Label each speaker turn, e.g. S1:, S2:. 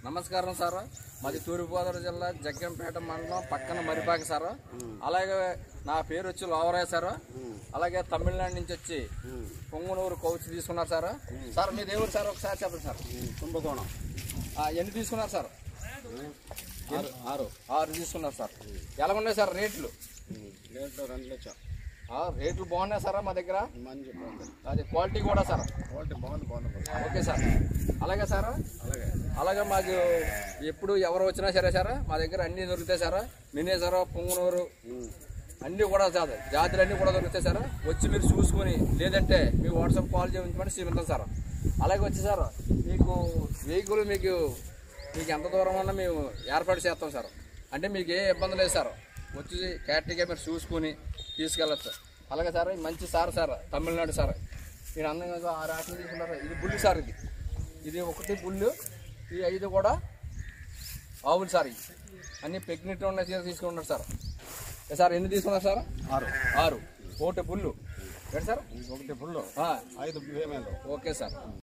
S1: నమస్కారం సార్ మాది తూర్పుగోదావరి జిల్లా జగ్గంపేట మండలం పక్కన మరిపాక సార్ అలాగే నా పేరు వచ్చి లోవరాయ్ సార్ అలాగే తమిళనాడు నుంచి వచ్చి పొంగునూరు కౌచి తీసుకున్నారు సార్ సార్ మీ దేవుడు సార్ ఒకసారి చెప్పండి సార్
S2: కుంభకోణం
S1: ఆ, ఎన్ని తీసుకున్నారు సార్
S2: ఆరు ఆరు
S1: ఆరు తీసుకున్నారు సార్ ఎలా ఉన్నాయి సార్ రేట్లు
S2: రేట్లు రెండు లక్షలు
S1: ఆ, రేట్లు బాగున్నాయి సార్ మా దగ్గర
S2: మంచి బాగుంది
S1: అది క్వాలిటీ కూడా సార్
S2: క్వాలిటీ బాగుంది బాగుంది
S1: ఓకే సార్ అలాగే సార్
S2: అలాగే
S1: అలాగే మాకు ఎప్పుడు ఎవరు వచ్చినా సరే సార్ మా దగ్గర అన్ని దొరుకుతాయి సార్ మినేసర పొంగునూరు అన్నీ కూడా సార్ జాతులు అన్నీ కూడా దొరుకుతాయి సార్ వచ్చి మీరు చూసుకొని లేదంటే మీ వాట్సాప్ కాల్ చేయించమని శ్రీమంతం సార్ అలాగే వచ్చి సార్ మీకు వెహికల్ మీకు మీకు ఎంత దూరం ఉన్నా మేము ఏర్పాటు చేస్తాం సార్ అంటే మీకు ఏ ఇబ్బంది లేదు సార్ వచ్చి క్యారెక్టర్గా మీరు చూసుకొని తీసుకెళ్ళచ్చు అలాగే సార్ ఇది మంచి సార్ సార్ తమిళనాడు సార్ నేను అందంగా ఆ రాట్లు తీసుకున్నారు ఇది బుల్లి సార్ ఇది ఇది ఒకటి బుల్లు ఈ ఐదు కూడా ఆవులు సార్ ఇవి అన్ని ప్రెగ్నెంట్ ఉన్న చీర తీసుకున్నారు సార్ ఏ సార్ ఎన్ని తీసుకున్నారు సార్
S2: ఆరు
S1: ఆరు ఒకటి బుల్లు ఏంటి సార్
S2: ఒకటి ఫుల్
S1: ఆ,
S2: ఐదు ఫీమేల్
S1: ఓకే సార్